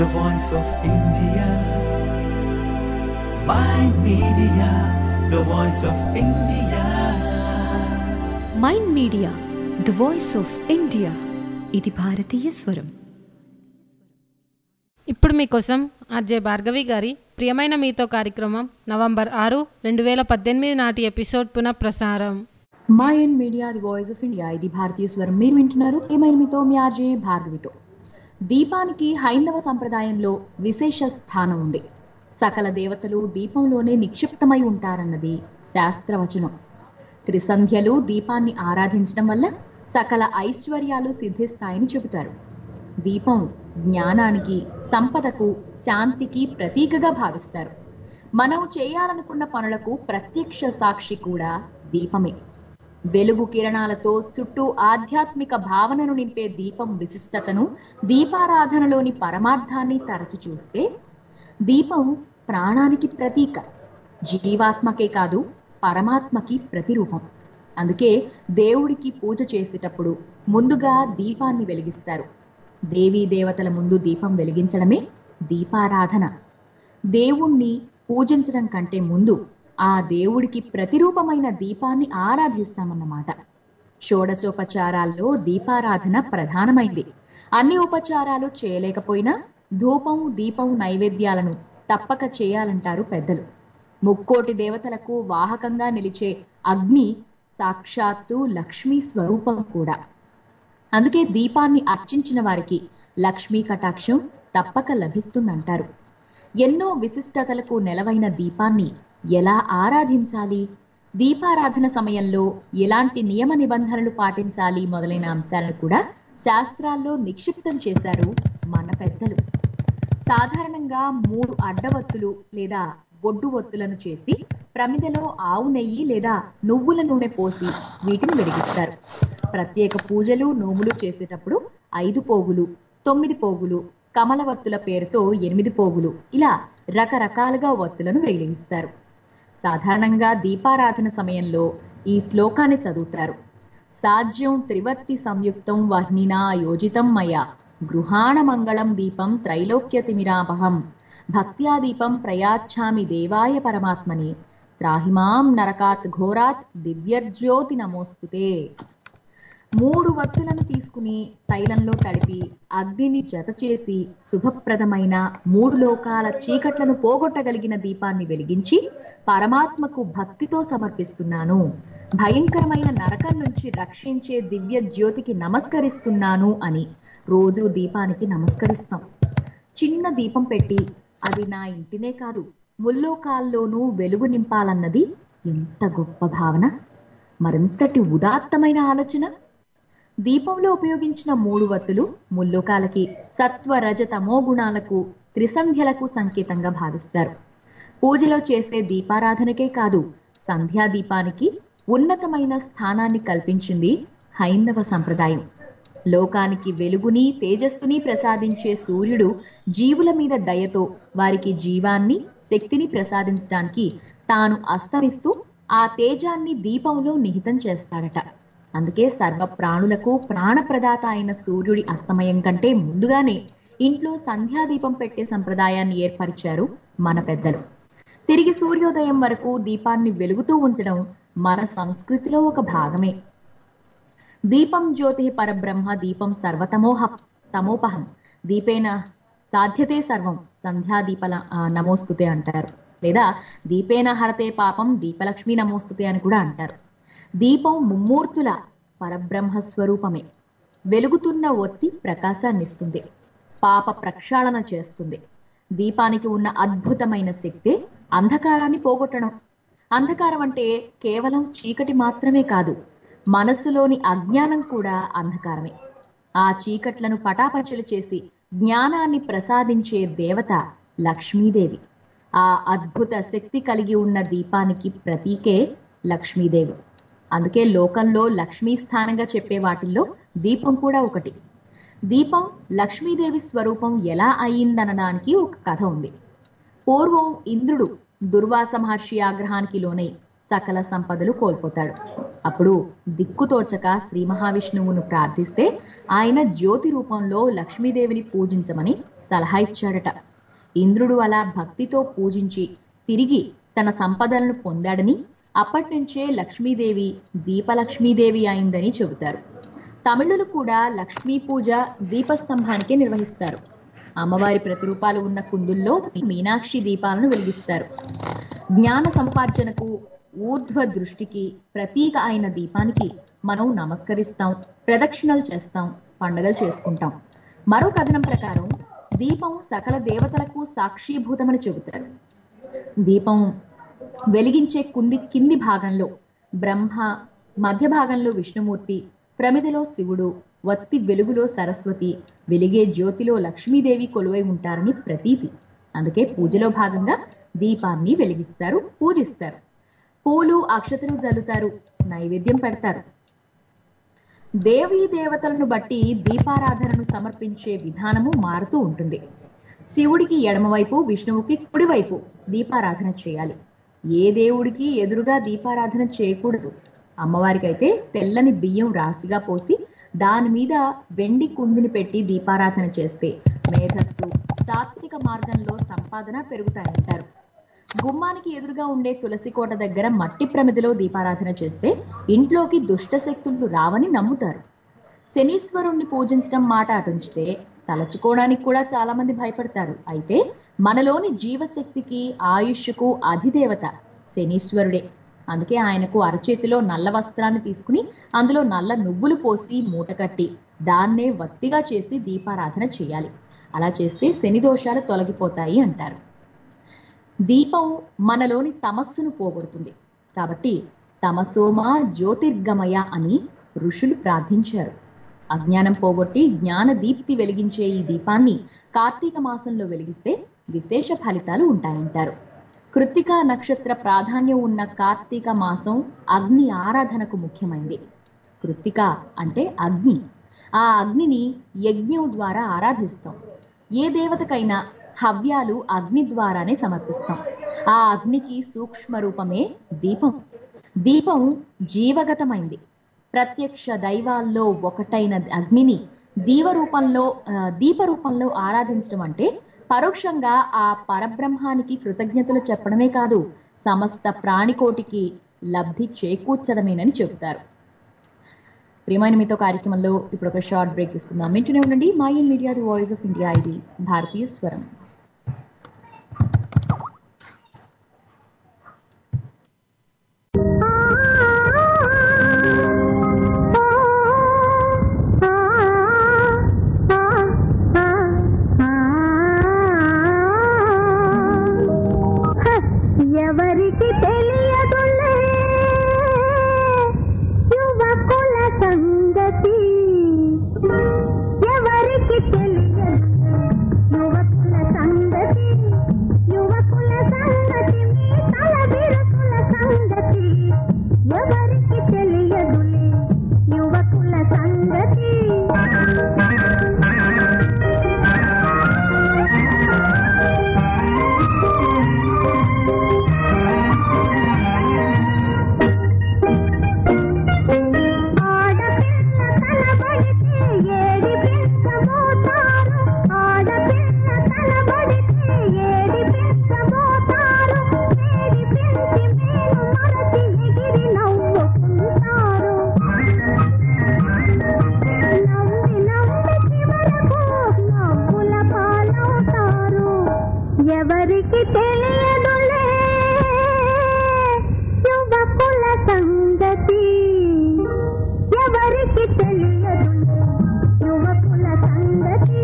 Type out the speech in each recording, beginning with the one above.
the voice of India. My media, the voice of India. Mind media the voice of India ఇది భారతీయ స్వరం ఇప్పుడు మీకోసం RJ Bhargavi గారి ప్రియమైన మీతో కార్యక్రమం నవంబర్ ఆరు రెండు వేల పద్దెనిమిది నాటి ఎపిసోడ్ పునఃప్రసారం మా in media the voice of India ఇది భారతీయ స్వరం మీరు వింటున్నారు ఏమైనా మీతో మీ ఆర్జే భార్గవితో దీపానికి హైందవ సంప్రదాయంలో విశేష స్థానం ఉంది సకల దేవతలు దీపంలోనే నిక్షిప్తమై ఉంటారన్నది శాస్త్రవచనం త్రిసంధ్యలు దీపాన్ని ఆరాధించడం వల్ల సకల ఐశ్వర్యాలు సిద్ధిస్తాయని చెబుతారు దీపం జ్ఞానానికి సంపదకు శాంతికి ప్రతీకగా భావిస్తారు మనం చేయాలనుకున్న పనులకు ప్రత్యక్ష సాక్షి కూడా దీపమే వెలుగు కిరణాలతో చుట్టూ ఆధ్యాత్మిక భావనను నింపే దీపం విశిష్టతను దీపారాధనలోని పరమార్థాన్ని తరచి చూస్తే దీపం ప్రాణానికి ప్రతీక జీవాత్మకే కాదు పరమాత్మకి ప్రతిరూపం అందుకే దేవుడికి పూజ చేసేటప్పుడు ముందుగా దీపాన్ని వెలిగిస్తారు దేవీ దేవతల ముందు దీపం వెలిగించడమే దీపారాధన దేవుణ్ణి పూజించడం కంటే ముందు ఆ దేవుడికి ప్రతిరూపమైన దీపాన్ని ఆరాధిస్తామన్నమాట షోడశోపచారాల్లో దీపారాధన ప్రధానమైంది అన్ని ఉపచారాలు చేయలేకపోయినా ధూపం దీపం నైవేద్యాలను తప్పక చేయాలంటారు పెద్దలు ముక్కోటి దేవతలకు వాహకంగా నిలిచే అగ్ని సాక్షాత్తు లక్ష్మీ స్వరూపం కూడా అందుకే దీపాన్ని అర్చించిన వారికి లక్ష్మీ కటాక్షం తప్పక లభిస్తుందంటారు ఎన్నో విశిష్టతలకు నెలవైన దీపాన్ని ఎలా ఆరాధించాలి దీపారాధన సమయంలో ఎలాంటి నియమ నిబంధనలు పాటించాలి మొదలైన అంశాలను కూడా శాస్త్రాల్లో నిక్షిప్తం చేశారు మన పెద్దలు సాధారణంగా మూడు అడ్డవత్తులు లేదా బొడ్డు ఒత్తులను చేసి ప్రమిదలో ఆవు నెయ్యి లేదా నువ్వుల నూనె పోసి వీటిని వెలిగిస్తారు ప్రత్యేక పూజలు నోములు చేసేటప్పుడు ఐదు పోగులు తొమ్మిది పోగులు కమలవత్తుల పేరుతో ఎనిమిది పోగులు ఇలా రకరకాలుగా ఒత్తులను వెలిగిస్తారు సాధారణంగా దీపారాధన సమయంలో ఈ శ్లోకాన్ని చదువుతారు సాధ్యం త్రివర్తి సంయుక్తం వహ్నినా యోజితం మయా గృహాణ మంగళం దీపం త్రైలోక్యతిమిరాపహం భక్త్యా దీపం ప్రయాచ్ఛామి దేవాయ పరమాత్మని త్రాహిమాం నరకాత్ ఘోరాత్ దివ్యజ్యోతి నమోస్తుతే మూడు వత్తులను తీసుకుని తైలంలో తడిపి అగ్నిని జత చేసి శుభప్రదమైన మూడు లోకాల చీకట్లను పోగొట్టగలిగిన దీపాన్ని వెలిగించి పరమాత్మకు భక్తితో సమర్పిస్తున్నాను భయంకరమైన నరకం నుంచి రక్షించే దివ్య జ్యోతికి నమస్కరిస్తున్నాను అని రోజు దీపానికి నమస్కరిస్తాం చిన్న దీపం పెట్టి అది నా ఇంటినే కాదు ముల్లోకాల్లోనూ వెలుగు నింపాలన్నది ఎంత గొప్ప భావన మరింతటి ఉదాత్తమైన ఆలోచన దీపంలో ఉపయోగించిన మూడు వత్తులు ముల్లోకాలకి సత్వ రజ తమో గుణాలకు త్రిసంధ్యలకు సంకేతంగా భావిస్తారు పూజలో చేసే దీపారాధనకే కాదు సంధ్యా దీపానికి ఉన్నతమైన స్థానాన్ని కల్పించింది హైందవ సంప్రదాయం లోకానికి వెలుగుని తేజస్సుని ప్రసాదించే సూర్యుడు జీవుల మీద దయతో వారికి జీవాన్ని శక్తిని ప్రసాదించడానికి తాను అస్తమిస్తూ ఆ తేజాన్ని దీపంలో నిహితం చేస్తాడట అందుకే సర్వ ప్రాణులకు ప్రాణప్రదాత అయిన సూర్యుడి అస్తమయం కంటే ముందుగానే ఇంట్లో సంధ్యాదీపం పెట్టే సంప్రదాయాన్ని ఏర్పరిచారు మన పెద్దలు తిరిగి సూర్యోదయం వరకు దీపాన్ని వెలుగుతూ ఉంచడం మన సంస్కృతిలో ఒక భాగమే దీపం జ్యోతి పరబ్రహ్మ దీపం సర్వతమోహ తమోపహం దీపేన సాధ్యతే సర్వం సంధ్యాదీపల ఆ, నమోస్తుతే అంటారు లేదా దీపేన హరతే పాపం దీపలక్ష్మి నమోస్తుతే అని కూడా అంటారు దీపం ముమ్మూర్తుల పరబ్రహ్మ స్వరూపమే వెలుగుతున్న ఒత్తి ప్రకాశాన్నిస్తుంది పాప ప్రక్షాళన చేస్తుంది దీపానికి ఉన్న అద్భుతమైన శక్తే అంధకారాన్ని పోగొట్టడం అంధకారం అంటే కేవలం చీకటి మాత్రమే కాదు మనస్సులోని అజ్ఞానం కూడా అంధకారమే ఆ చీకట్లను పటాపంచలు చేసి జ్ఞానాన్ని ప్రసాదించే దేవత లక్ష్మీదేవి ఆ అద్భుత శక్తి కలిగి ఉన్న దీపానికి ప్రతీకే లక్ష్మీదేవి అందుకే లోకంలో లక్ష్మీ స్థానంగా చెప్పే వాటిల్లో దీపం కూడా ఒకటి దీపం లక్ష్మీదేవి స్వరూపం ఎలా అయ్యిందనడానికి ఒక కథ ఉంది పూర్వం ఇంద్రుడు దుర్వాస మహర్షి ఆగ్రహానికి లోనై సకల సంపదలు కోల్పోతాడు అప్పుడు దిక్కుతోచక శ్రీ మహావిష్ణువును ప్రార్థిస్తే ఆయన జ్యోతి రూపంలో లక్ష్మీదేవిని పూజించమని సలహా ఇచ్చాడట ఇంద్రుడు అలా భక్తితో పూజించి తిరిగి తన సంపదలను పొందాడని అప్పటినుంచే లక్ష్మీదేవి దీపలక్ష్మీదేవి అయిందని చెబుతారు తమిళులు కూడా లక్ష్మీ పూజ దీపస్తంభానికి నిర్వహిస్తారు అమ్మవారి ప్రతిరూపాలు ఉన్న కుందుల్లో మీనాక్షి దీపాలను వెలిగిస్తారు జ్ఞాన సంపార్జనకు ఊర్ధ్వ దృష్టికి ప్రతీక అయిన దీపానికి మనం నమస్కరిస్తాం ప్రదక్షిణలు చేస్తాం పండుగలు చేసుకుంటాం మరో కథనం ప్రకారం దీపం సకల దేవతలకు సాక్షీభూతమని చెబుతారు దీపం వెలిగించే కుంది కింది భాగంలో బ్రహ్మ మధ్య భాగంలో విష్ణుమూర్తి ప్రమిదలో శివుడు వత్తి వెలుగులో సరస్వతి వెలిగే జ్యోతిలో లక్ష్మీదేవి కొలువై ఉంటారని ప్రతీతి అందుకే పూజలో భాగంగా దీపాన్ని వెలిగిస్తారు పూజిస్తారు పూలు అక్షతలు జల్లుతారు నైవేద్యం పెడతారు దేవీ దేవతలను బట్టి దీపారాధనను సమర్పించే విధానము మారుతూ ఉంటుంది శివుడికి ఎడమవైపు విష్ణువుకి కుడివైపు దీపారాధన చేయాలి ఏ దేవుడికి ఎదురుగా దీపారాధన చేయకూడదు అమ్మవారికైతే తెల్లని బియ్యం రాశిగా పోసి దాని మీద వెండి కుందిని పెట్టి దీపారాధన చేస్తే మేధస్సు సాత్విక మార్గంలో సంపాదన పెరుగుతాయంటారు గుమ్మానికి ఎదురుగా ఉండే తులసి కోట దగ్గర మట్టి ప్రమిదలో దీపారాధన చేస్తే ఇంట్లోకి దుష్ట శక్తులు రావని నమ్ముతారు శనీశ్వరుణ్ణి పూజించడం మాట అటుంచితే తలచుకోవడానికి కూడా చాలా మంది భయపడతారు అయితే మనలోని జీవశక్తికి ఆయుష్కు అధిదేవత శనీశ్వరుడే అందుకే ఆయనకు అరచేతిలో నల్ల వస్త్రాన్ని తీసుకుని అందులో నల్ల నువ్వులు పోసి మూట కట్టి దాన్నే వత్తిగా చేసి దీపారాధన చేయాలి అలా చేస్తే శని దోషాలు తొలగిపోతాయి అంటారు దీపం మనలోని తమస్సును పోగొడుతుంది కాబట్టి తమసోమా జ్యోతిర్గమయ అని ఋషులు ప్రార్థించారు అజ్ఞానం పోగొట్టి జ్ఞాన దీప్తి వెలిగించే ఈ దీపాన్ని కార్తీక మాసంలో వెలిగిస్తే విశేష ఫలితాలు ఉంటాయంటారు కృత్తికా నక్షత్ర ప్రాధాన్యం ఉన్న కార్తీక మాసం అగ్ని ఆరాధనకు ముఖ్యమైంది కృత్తిక అంటే అగ్ని ఆ అగ్నిని యజ్ఞం ద్వారా ఆరాధిస్తాం ఏ దేవతకైనా హవ్యాలు అగ్ని ద్వారానే సమర్పిస్తాం ఆ అగ్నికి సూక్ష్మ రూపమే దీపం దీపం జీవగతమైంది ప్రత్యక్ష దైవాల్లో ఒకటైన అగ్నిని దీవ రూపంలో ఆ, దీప రూపంలో ఆరాధించడం అంటే పరోక్షంగా ఆ పరబ్రహ్మానికి కృతజ్ఞతలు చెప్పడమే కాదు సమస్త ప్రాణికోటికి లబ్ధి చేకూర్చడమేనని చెబుతారు ప్రియమైన మీతో కార్యక్రమంలో ఇప్పుడు ఒక షార్ట్ బ్రేక్ తీసుకుందాం వింటూనే ఉండండి Mayan media the voice of India ఇది భారతీయ స్వరం ఎవరికి తెలియదులే యువకుల సంగతి ఎవరికి తెలియదు యువకుల సంగతి యువకుల సంగతి మీ తల బిరుకుల సంగతి ఎవరికి తెలియదులే యువకుల సంగతి ఆడపిల్ల తలబడితే ఏడి పెంచబోతారు ఆడపిల్ల తలబడితే ఏడి పెంచబోతారు ఏడి పెంచి మేలు మరచి ఎగిరి నవ్వుకుంటారు నవ్వి నవ్వి చివరకు నవ్వుల పాలవుతారు ఎవరికి తెలియదులే యువకుల సంగతి ఎవరికి తెలియదు యువకుల సంగతి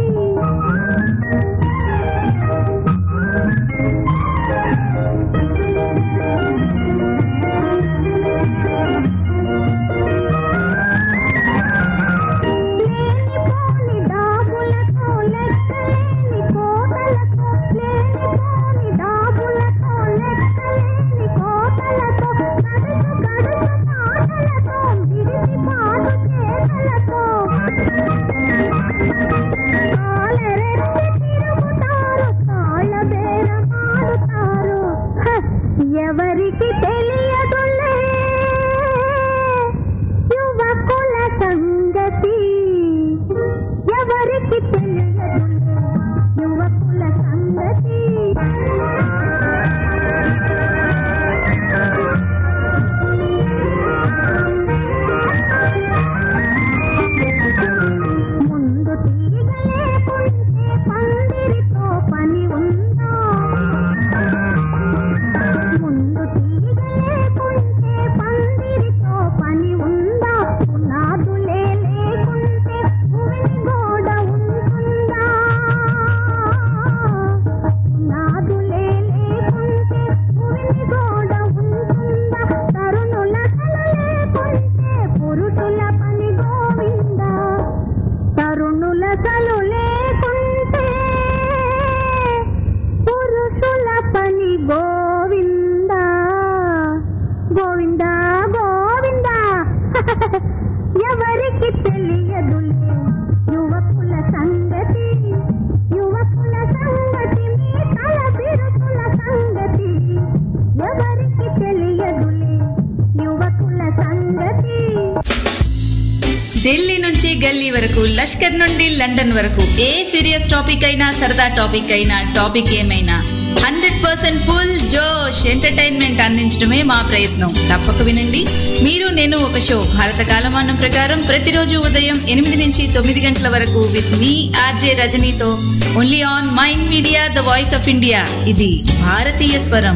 లేనిపోని డాబులతో లెక్కలేని కోటలతో లేనిపోని డాబులతో లెక్కలేని కోటలతో గడుసు గడుసు మాటలతో విడిసి పాడు చేతలతో కాలరెత్తి తిరుగుతారు కాళ్ళ బేరమాడుతారు హ, ఎవరికి తెలియదులే యువకుల సంగతి ఎవరికి తెలియదు యువ ముందు తీగలేకుంటే పందిరితో పని ఉందా ముందు తీగలేకుంటే పందిరితో పని ఉందా పునాదులే లేకుంటే భూమి గోడ ఉంటుందా పునాదులే లేకుంటే భూమి గోడ ఉంటుందా తరుణుల కల లేకుంటే పురుషుల పని గోవిందా తరుణుల కలు లేకుంటే పురుషుల పని గోవిందా గోవిందా గోవిందా ఎవరికి తెలియదులే యువకుల సంగతి యువకుల సంగతి మీ తల బిరుకుల సంగతి ఎవరికి తెలియదులే యువకుల సంగతి ఢిల్లీ నుంచి గల్లీ వరకు లష్కర్ నుండి లండన్ వరకు ఏ సీరియస్ టాపిక్ అయినా సరదా టాపిక్ అయినా టాపిక్ ఏమైనా హండ్రెడ్ పర్సెంట్ ఫుల్ జోష్ ఎంటర్టైన్మెంట్ అందించడమే మా ప్రయత్నం తప్పక వినండి మీరు నేను ఒక షో భారత కాలమానం ప్రకారం ప్రతిరోజు ఉదయం ఎనిమిది నుంచి తొమ్మిది గంటల వరకు విత్ మీ ఆర్జే రజనీతో only on Mind media the voice of India ఇది భారతీయ స్వరం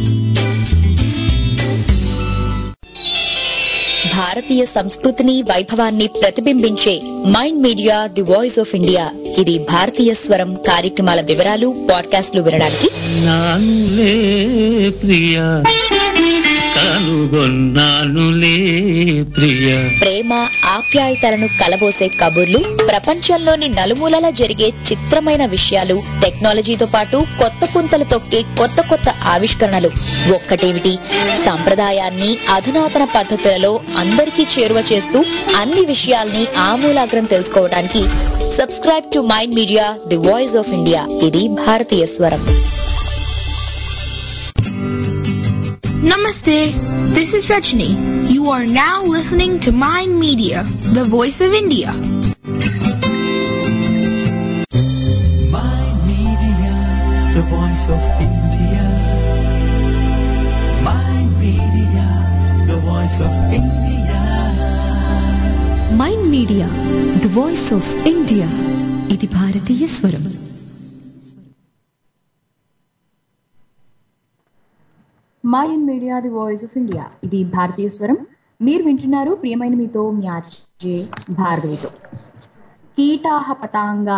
భారతీయ సంస్కృతిని వైభవాన్ని ప్రతిబింబించే Mind Media the voice of India ఇది భారతీయ స్వరం కార్యక్రమాల వివరాలు పాడ్కాస్ట్లు వినడానికి నానులే ప్రియ కనుగొన్నానులే ప్రియ ప్రేమ ఆప్యాయతలను కలబోసే కబుర్లు ప్రపంచంలోని నలుమూలలా జరిగే చిత్రమైన విషయాలు టెక్నాలజీతో పాటు కొత్త పుంతలు తొక్కే కొత్త కొత్త ఆవిష్కరణలు ఒక్కటేమిటి సంప్రదాయాన్ని అధునాతన పద్ధతులలో అందరికీ చేరువ చేస్తూ అన్ని విషయాల్ని ఆమూలాగ్రం తెలుసుకోవడానికి subscribe to Mind Media the voice of India ఇది భారతీయ స్వరం Namaste. This is Rajni. You are now listening to Mind Media, the voice of India. My Media, the voice of India. My Media, the voice of India. Mind Media the voice of India ఇది భారతీయ స్వరం Mind media the voice of India ఇది భారతీయ స్వరం మీరు వింటున్నారు ప్రియమైన మీతో మీ ఆర్జే భార్గవితో కీటాహ పతాంగా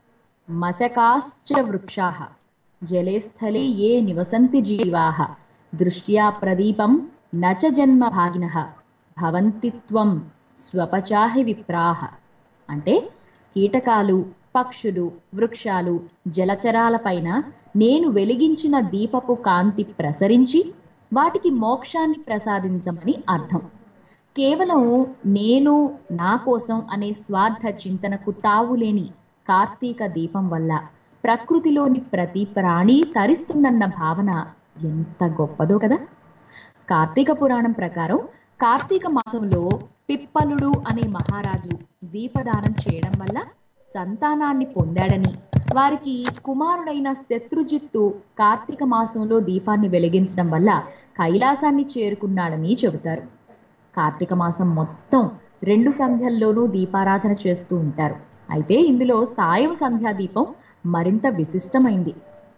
మశకాశ్చ వృక్షాః జలే స్థలే ఏ నివసంతి జీవాః దృష్ట్యా ప్రదీపం నచ జన్మ భాగినః భవంతి త్వం స్వపచాహి విప్రాహ అంటే కీటకాలు పక్షులు వృక్షాలు జలచరాలపైన నేను వెలిగించిన దీపపు కాంతి ప్రసరించి వాటికి మోక్షాన్ని ప్రసాదించమని అర్థం కేవలం నేను నా కోసం అనే స్వార్థ చింతనకు తావులేని కార్తీక దీపం వల్ల ప్రకృతిలోని ప్రతి ప్రాణి తరిస్తుందన్న భావన ఎంత గొప్పదో కదా కార్తీక పురాణం ప్రకారం కార్తీక మాసంలో పిప్పలుడు అనే మహారాజు దీపదానం చేయడం వల్ల సంతానాన్ని పొందాడని వారికి కుమారుడైన శత్రుజిత్తు కార్తీక మాసంలో దీపాన్ని వెలిగించడం వల్ల కైలాసాన్ని చేరుకున్నాడని చెబుతారు కార్తీక మాసం మొత్తం రెండు సంధ్యల్లోనూ దీపారాధన చేస్తూ ఉంటారు అయితే ఇందులో సాయం సంధ్యా దీపం మరింత విశిష్టమైంది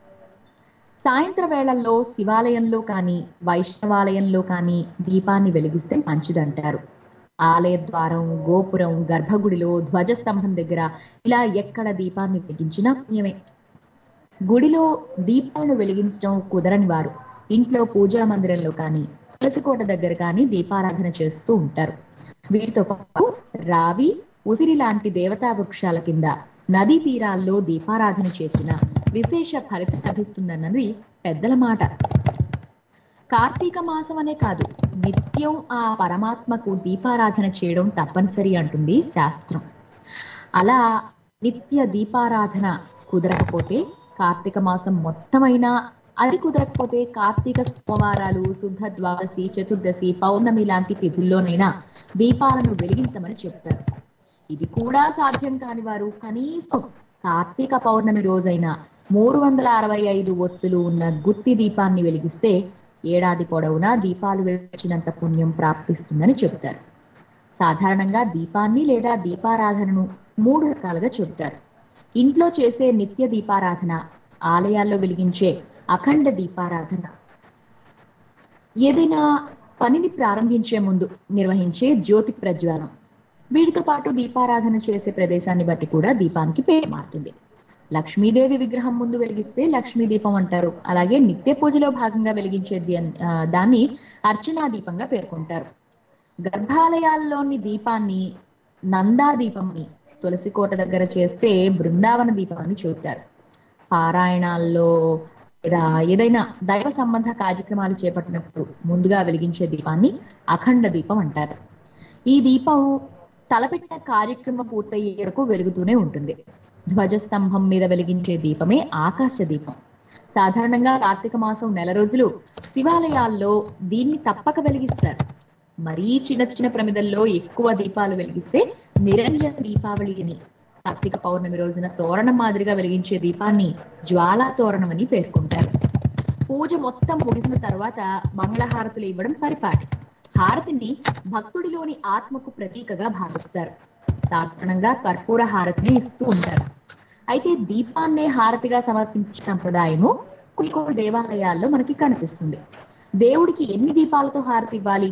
సాయంత్ర వేళల్లో శివాలయంలో కానీ వైష్ణవాలయంలో కానీ దీపాన్ని వెలిగిస్తే మంచిదంటారు ఆలయ ద్వారం గోపురం గర్భగుడిలో ధ్వజస్తంభం దగ్గర ఇలా ఎక్కడ దీపాన్ని వెలిగించినా పుణ్యమే గుడిలో దీపాలను వెలిగించడం కుదరని వారు ఇంట్లో పూజా మందిరంలో కానీ తులసికోట దగ్గర కానీ దీపారాధన చేస్తూ ఉంటారు వీటితో పాటు రావి ఉసిరి లాంటి దేవతా వృక్షాల కింద నదీ తీరాల్లో దీపారాధన చేసిన విశేష ఫలితం లభిస్తుందన్నది పెద్దల మాట కార్తీక మాసం అనే కాదు నిత్యం ఆ పరమాత్మకు దీపారాధన చేయడం తప్పనిసరి అంటుంది శాస్త్రం అలా నిత్య దీపారాధన కుదరకపోతే కార్తీక మాసం మొత్తమైనా అది కుదరకపోతే కార్తీక సోమవారాలు శుద్ధ ద్వాదశి చతుర్దశి పౌర్ణమి లాంటి తిథుల్లోనైనా దీపాలను వెలిగించమని చెప్తారు ఇది కూడా సాధ్యం కాని వారు కనీసం కార్తీక పౌర్ణమి రోజైనా మూడు వందల అరవై ఐదు ఒత్తులు ఉన్న గుత్తి దీపాన్ని వెలిగిస్తే ఏడాది పొడవునా దీపాలు వెలిగించినంత పుణ్యం ప్రాప్తిస్తుందని చెబుతారు సాధారణంగా దీపాన్ని లేదా దీపారాధనను మూడు రకాలుగా చెబుతారు ఇంట్లో చేసే నిత్య దీపారాధన ఆలయాల్లో వెలిగించే అఖండ దీపారాధన ఏదైనా పనిని ప్రారంభించే ముందు నిర్వహించే జ్యోతి ప్రజ్వాలం వీటితో పాటు దీపారాధన చేసే ప్రదేశాన్ని బట్టి కూడా దీపానికి పేరు మారుతుంది లక్ష్మీదేవి విగ్రహం ముందు వెలిగిస్తే లక్ష్మీ దీపం అంటారు అలాగే నిత్య పూజలో భాగంగా వెలిగించే ది- ఆ, దాన్ని అర్చనా దీపంగా పేర్కొంటారు గర్భాలయాల్లోని దీపాన్ని నందా దీపంని తులసి కోట దగ్గర చేస్తే బృందావన దీపం అని చెబుతారు పారాయణాల్లో లేదా ఏదైనా దైవ సంబంధ కార్యక్రమాలు చేపట్టినప్పుడు ముందుగా వెలిగించే దీపాన్ని అఖండ దీపం అంటారు ఈ దీపం తలపెట్టిన కార్యక్రమం పూర్తయ్యే వరకు వెలుగుతూనే ఉంటుంది ధ్వజస్తంభం మీద వెలిగించే దీపమే ఆకాశ దీపం సాధారణంగా కార్తీక మాసం నెల రోజులు శివాలయాల్లో దీన్ని తప్పక వెలిగిస్తారు మరీ చిన్న చిన్న ప్రమిదల్లో ఎక్కువ దీపాలు వెలిగిస్తే నిరంజన దీపావళి అని కార్తీక పౌర్ణమి రోజున తోరణం మాదిరిగా వెలిగించే దీపాన్ని జ్వాలా తోరణం అని పేర్కొంటారు పూజ మొత్తం ముగిసిన తర్వాత మంగళహారతులు ఇవ్వడం పరిపాటి హారతిని భక్తుడిలోని ఆత్మకు ప్రతీకగా భావిస్తారు సాధారణంగా కర్పూర హారతిని ఇస్తూ ఉంటారు అయితే దీపాన్నే హారతిగా సమర్పించే సంప్రదాయము కొన్ని కొన్ని దేవాలయాల్లో మనకి కనిపిస్తుంది దేవుడికి ఎన్ని దీపాలతో హారతి ఇవ్వాలి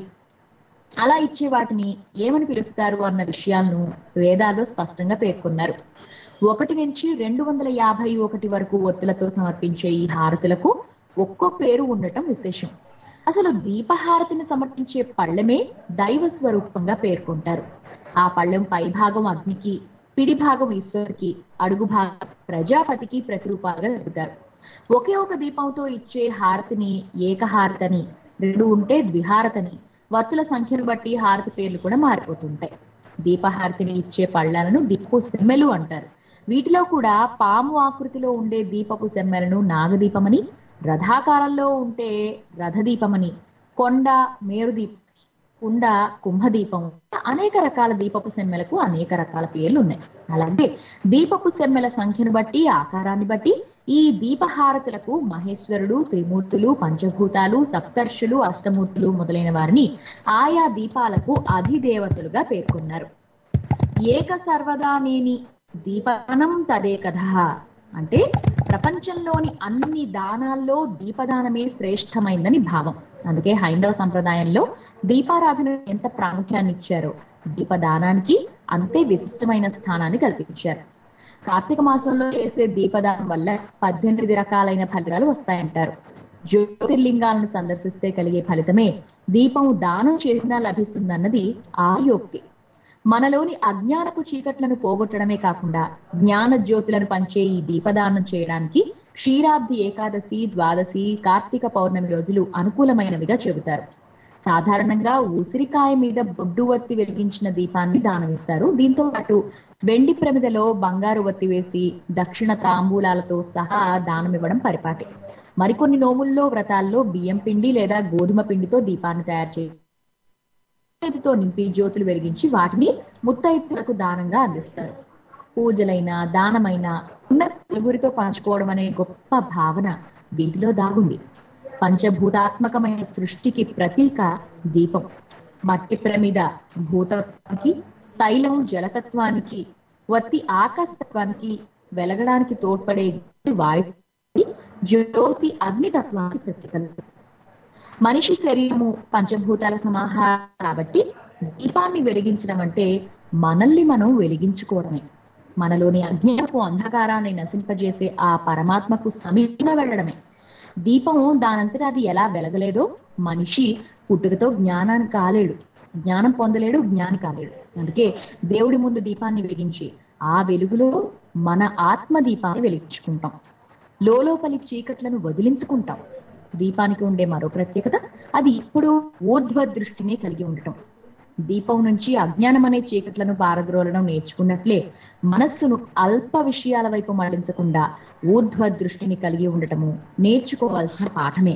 అలా ఇచ్చే వాటిని ఏమని పిలుస్తారు అన్న విషయాలను వేదాల్లో స్పష్టంగా పేర్కొన్నారు ఒకటి నుంచి రెండు వందల యాభై ఒకటి వరకు ఒత్తులతో సమర్పించే ఈ హారతులకు ఒక్కో పేరు ఉండటం విశేషం అసలు దీపహారతిని సమర్పించే పళ్ళెమే దైవ స్వరూపంగా పేర్కొంటారు ఆ పళ్ళెం పై భాగం అగ్నికి పిడి భాగం ఈశ్వరుకి అడుగు భాగం ప్రజాపతికి ప్రతిరూపాలుగా చెబుతారు ఒకే ఒక దీపంతో ఇచ్చే హారతిని ఏకహారతని రెండు ఉంటే ద్విహారతని వత్తుల సంఖ్యను బట్టి హారతి పేర్లు కూడా మారిపోతుంటాయి దీపహారతిని ఇచ్చే పళ్ళలను దీపపు సెమ్మెలు అంటారు వీటిలో కూడా పాము ఆకృతిలో ఉండే దీపపు సెమ్మెలను నాగదీపమని రథాకారంలో ఉంటే రథదీపమని కొండ మేరుదీపం కుండ కుంభదీపం అనేక రకాల దీపపు సెమ్మెలకు అనేక రకాల పేర్లు ఉన్నాయి అలాగే దీపపు సెమ్మెల సంఖ్యను బట్టి ఆకారాన్ని బట్టి ఈ దీపహారతులకు మహేశ్వరుడు త్రిమూర్తులు పంచభూతాలు సప్తర్షులు అష్టమూర్తులు మొదలైన వారిని ఆయా దీపాలకు అధిదేవతలుగా పేర్కొన్నారు ఏక సర్వదా నేని దీపదానం తదే కథ అంటే ప్రపంచంలోని అన్ని దానాల్లో దీపదానమే శ్రేష్టమైందని భావం అందుకే హైందవ సంప్రదాయంలో దీపారాధన ఎంత ప్రాముఖ్యాన్ని ఇచ్చారో దీపదానానికి అంతే విశిష్టమైన స్థానాన్ని కల్పించారు కార్తీక మాసంలో చేసే దీపదానం వల్ల పద్దెనిమిది రకాలైన ఫలితాలు వస్తాయంటారు జ్యోతిర్లింగాలను సందర్శిస్తే కలిగే ఫలితమే దీపం దానం చేసినా లభిస్తుందన్నది ఆయోక్తి మనలోని అజ్ఞానపు చీకట్లను పోగొట్టడమే కాకుండా జ్ఞాన జ్యోతులను పంచే ఈ దీపదానం చేయడానికి క్షీరాబ్ది ఏకాదశి ద్వాదశి కార్తీక పౌర్ణమి రోజులు అనుకూలమైనవిగా చెబుతారు సాధారణంగా ఉసిరికాయ మీద బొడ్డు వత్తి వెలిగించిన దీపాన్ని దానమిస్తారు దీంతో పాటు వెండి ప్రమిదలో బంగారు వత్తి వేసి దక్షిణ తాంబూలాలతో సహా దానమివ్వడం పరిపాటి మరికొన్ని నోముల్లో వ్రతాల్లో బియ్యం పిండి లేదా గోధుమ పిండితో దీపాన్ని తయారు చేయ చేతితో నింపి జ్యోతులు వెలిగించి వాటిని ముత్తైతులకు దానంగా అందిస్తారు పూజలైన దానమైన ఉన్న నలుగురితో పంచుకోవడం అనే గొప్ప భావన వీటిలో దాగుంది పంచభూతాత్మకమైన సృష్టికి ప్రతీక దీపం మట్టి ప్రమిద భూతత్వానికి తైలం జలతత్వానికి వత్తి ఆకాశతత్వానికి వెలగడానికి తోడ్పడే వాయు జ్యోతి అగ్నితత్వానికి ప్రతీకలు మనిషి శరీరము పంచభూతాల సమాహారం కాబట్టి దీపాన్ని వెలిగించడం అంటే మనల్ని మనం వెలిగించుకోవడమే మనలోని అజ్ఞానపు అంధకారాన్ని నశింపజేసే ఆ పరమాత్మకు సమీపంగా వెళ్ళడమే దీపం దానంతట అది ఎలా వెలగలేదో మనిషి పుట్టుకతో జ్ఞానాన్ని కాలేడు జ్ఞానం పొందలేడు జ్ఞాని కాలేడు అందుకే దేవుడి ముందు దీపాన్ని వెలిగించి ఆ వెలుగులో మన ఆత్మ దీపాన్ని వెలిగించుకుంటాం లోపలి చీకట్లను వదిలించుకుంటాం దీపానికి ఉండే మరో ప్రత్యేకత అది ఇప్పుడు ఊర్ధ్వ దృష్టిని కలిగి ఉండటం దీపం నుంచి అజ్ఞానం అనే చీకట్లను పారద్రోలడం నేర్చుకున్నట్లే మనస్సును అల్ప విషయాల వైపు మళ్లించకుండా ఊర్ధ్వ దృష్టిని కలిగి ఉండటము నేర్చుకోవాల్సిన పాఠమే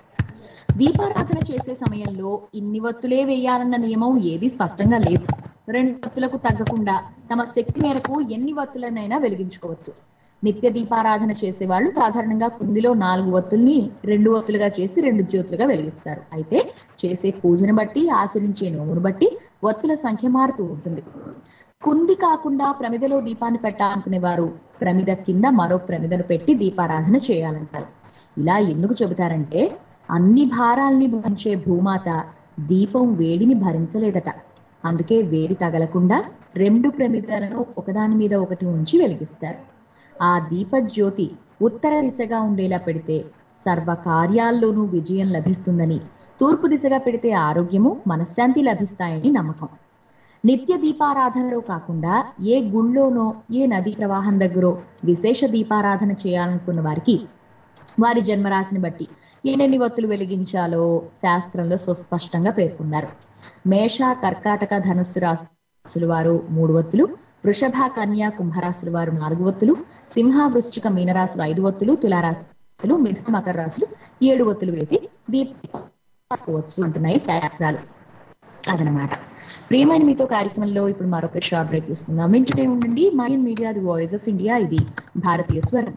దీపారాధన చేసే సమయంలో ఇన్ని వత్తులే వేయాలన్న నియమం ఏది స్పష్టంగా లేదు రెండు వత్తులకు తగ్గకుండా తమ శక్తి మేరకు ఎన్ని వత్తులనైనా వెలిగించుకోవచ్చు నిత్య దీపారాధన చేసేవాళ్ళు సాధారణంగా కుందిలో నాలుగు ఒత్తుల్ని రెండు ఒత్తులుగా చేసి రెండు జ్యోతులుగా వెలిగిస్తారు అయితే చేసే పూజను బట్టి ఆచరించే నోమును బట్టి ఒత్తుల సంఖ్య మారుతూ ఉంటుంది కుంది కాకుండా ప్రమిదలో దీపాన్ని పెట్టాలనుకునే వారు ప్రమిద కింద మరో ప్రమిదను పెట్టి దీపారాధన చేయాలంటారు ఇలా ఎందుకు చెబుతారంటే అన్ని భారాల్ని భరించే భూమాత దీపం వేడిని భరించలేదట అందుకే వేడి తగలకుండా రెండు ప్రమిదలను ఒకదాని మీద ఒకటి ఉంచి వెలిగిస్తారు ఆ దీప జ్యోతి ఉత్తర దిశగా ఉండేలా పెడితే సర్వ కార్యాల్లోనూ విజయం లభిస్తుందని తూర్పు దిశగా పెడితే ఆరోగ్యము మనశ్శాంతి లభిస్తాయని నమ్మకం నిత్య దీపారాధనలో కాకుండా ఏ గుళ్ళోనో ఏ నదీ ప్రవాహం దగ్గరో విశేష దీపారాధన చేయాలనుకున్న వారికి వారి జన్మరాశిని బట్టి ఎన్నెన్ని ఒత్తులు వెలిగించాలో శాస్త్రంలో సుస్పష్టంగా పేర్కొన్నారు మేష కర్కాటక ధనుస్సు రాశుల వారు మూడు ఒత్తులు వృషభ కన్యా కుంభరాశుల వారు నాలుగు ఒత్తులు సింహ వృశ్చిక మీనరాశులు ఐదు ఒత్తులు తులారాశులు మిథున మకర రాశులు ఏడు ఒత్తులు వేసి దీపాసుకోవచ్చు అంటున్నాయి శాస్త్రాలు అదనమాట ప్రియమైన మీతో కార్యక్రమంలో ఇప్పుడు మరొక షార్ట్ బ్రేక్ తీసుకుందాం వింటూనే ఉండండి Mind Media the voice of India ఇది భారతీయ స్వరం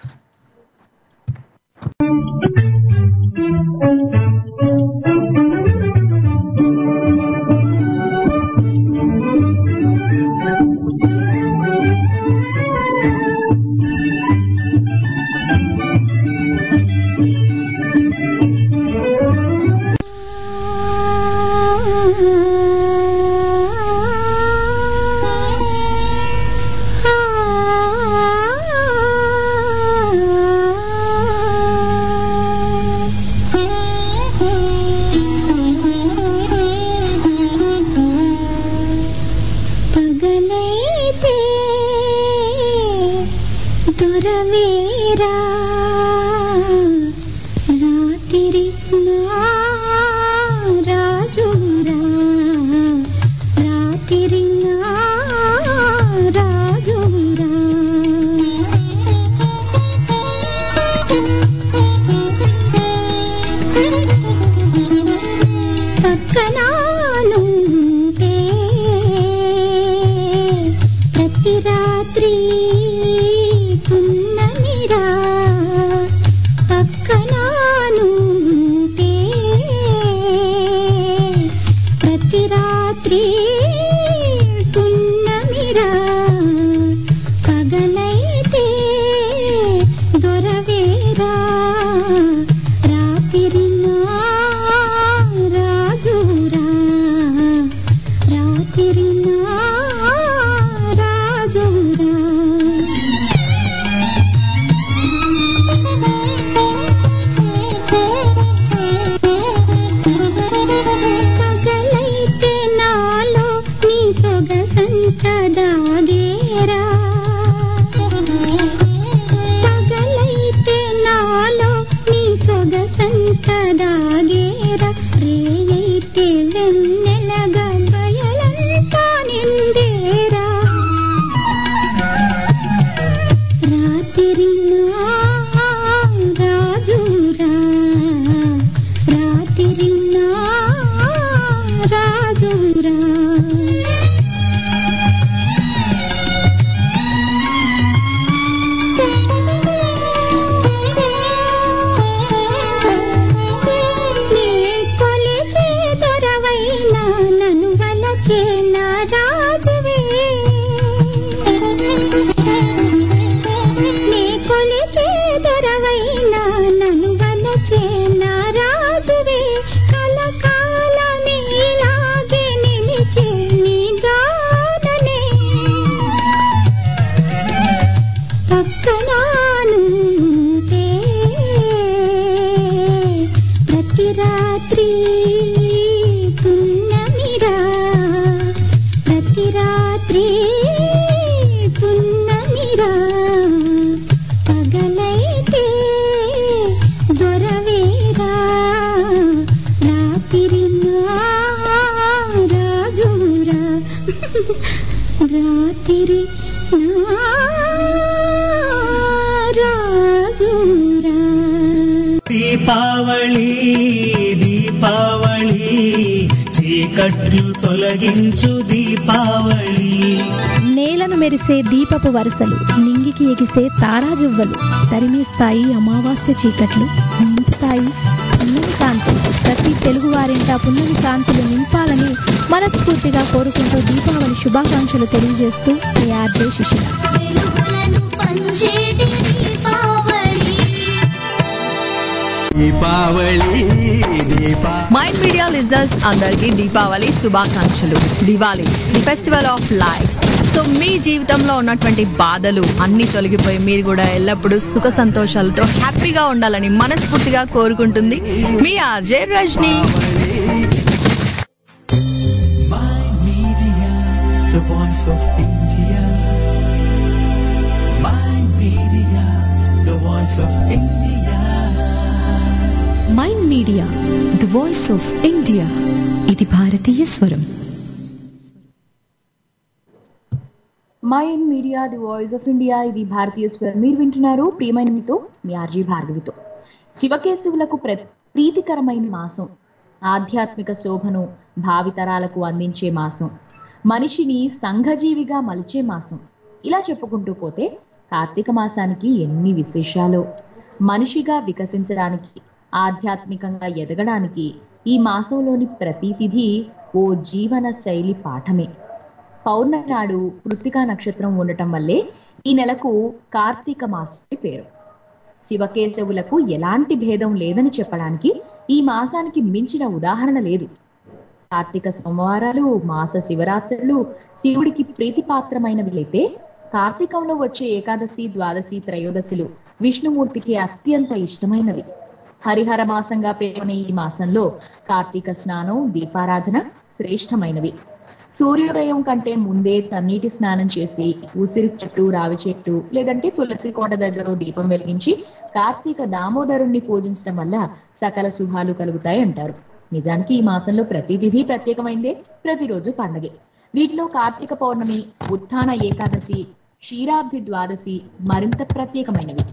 పగలైతే దొరవేరా రాత్రి నా రాజురా రాత్రి నా రాజురా పక్కనానుంటే ప్రతి రాత్రి పున్నమిరా పక్కనానుంటే ప్రతి రాత్రి పున్నమిరా పగలైతే దొరవేరా రాత్రి నా రాజురా రాత్రి నా రాజురా పగలైతే నాలో నీ సొగసంత దాగేరా పగలైతే నాలో నీ సొగసంత దాగేరా రేయైతే వెన్నెలగా బయలంతా నిండేరా రాత్రి నా రాజురా రాత్రి నా రాజురా నీ కొలిచే దొరవైనా నన్ను వలచే నా రాజువే నీ కొలిచే దొరవైనా నన్ను వలచే నా రాజువే కలకాలమే ఇలాగే నిలిచే నీ గాననే పక్కనానుంటే ప్రతి రాత్రి పున్నమిరా ప్రతి రాత్రి పున్నమిరా పగలైతే దొరవేరా రాత్రి నా రాజురా రాత్రి నా రాజురా దీపావళి దీపావళి చీకట్లు తొలగించు దీపావళి నేలను మెరిసే దీపపు వరుసలు నింగికి ఎగిసే తారాజువ్వలు తరిమేస్తాయి అమావాస్య చీకట్లు నింపుతాయి పున్నమి కాంతులు ప్రతి తెలుగు వారింట పున్నమి కాంతులు నింపాలని మనస్ఫూర్తిగా కోరుకుంటూ దీపావళి శుభాకాంక్షలు తెలియజేస్తూ RJ Shishira Deepavali Deepa Mind Media listeners అందరికీ దీపావళి శుభాకాంక్షలు Diwali the festival of lights so మీ జీవితంలో ఉన్నటువంటి బాధలు అన్ని తొలగిపోయి మీరు కూడా ఎల్లప్పుడూ సుఖ సంతోషాలతో హ్యాపీగా ఉండాలని మనస్ఫూర్తిగా కోరుకుంటుంది మీ RJ Rajani the voice of India. My media, the voice of India. Mind Media the voice of India ఇది భారతీయ స్వరం Mind Media the voice of India ఇది భారతీయ స్వరం మీరు వింటున్నారు ప్రియమైన మీతో మీ ఆర్జీ భార్గవితో శివకేశవులకు ప్ర ప్రీతికరమైన మాసం ఆధ్యాత్మిక శోభను భావితరాలకు అందించే మాసం మనిషిని సంఘజీవిగా మలిచే మాసం ఇలా చెప్పుకుంటూ పోతే కార్తీక మాసానికి ఎన్ని విశేషాలు మనిషిగా వికసించడానికి ఆధ్యాత్మికంగా ఎదగడానికి ఈ మాసంలోని ప్రతి తిథి ఓ జీవన శైలి పాఠమే పౌర్ణమి నాడు కృత్తికా నక్షత్రం ఉండటం వల్లే ఈ నెలకు కార్తీక మాసం అని పేరు శివకేశవులకు ఎలాంటి భేదం లేదని చెప్పడానికి ఈ మాసానికి మించిన ఉదాహరణ లేదు కార్తీక సోమవారాలు మాస శివరాత్రులు శివుడికి ప్రీతిపాత్రమైనవి అయితే కార్తీకంలో వచ్చే ఏకాదశి ద్వాదశి త్రయోదశులు విష్ణుమూర్తికి అత్యంత ఇష్టమైనవి హరిహర మాసంగా పేరున్న ఈ మాసంలో కార్తీక స్నానం దీపారాధన శ్రేష్టమైనవి సూర్యోదయం కంటే ముందే తన్నీటి స్నానం చేసి ఉసిరి చెట్టు రావి చెట్టు లేదంటే తులసి కోట దగ్గర దీపం వెలిగించి కార్తీక దామోదరుణ్ణి పూజించడం వల్ల సకల శుభాలు కలుగుతాయి అంటారు నిజానికి ఈ మాసంలో ప్రతి తిథి ప్రత్యేకమైందే ప్రతిరోజు పండగే వీటిలో కార్తీక పౌర్ణమి ఉత్థాన ఏకాదశి క్షీరాబ్ది ద్వాదశి మరింత ప్రత్యేకమైనవి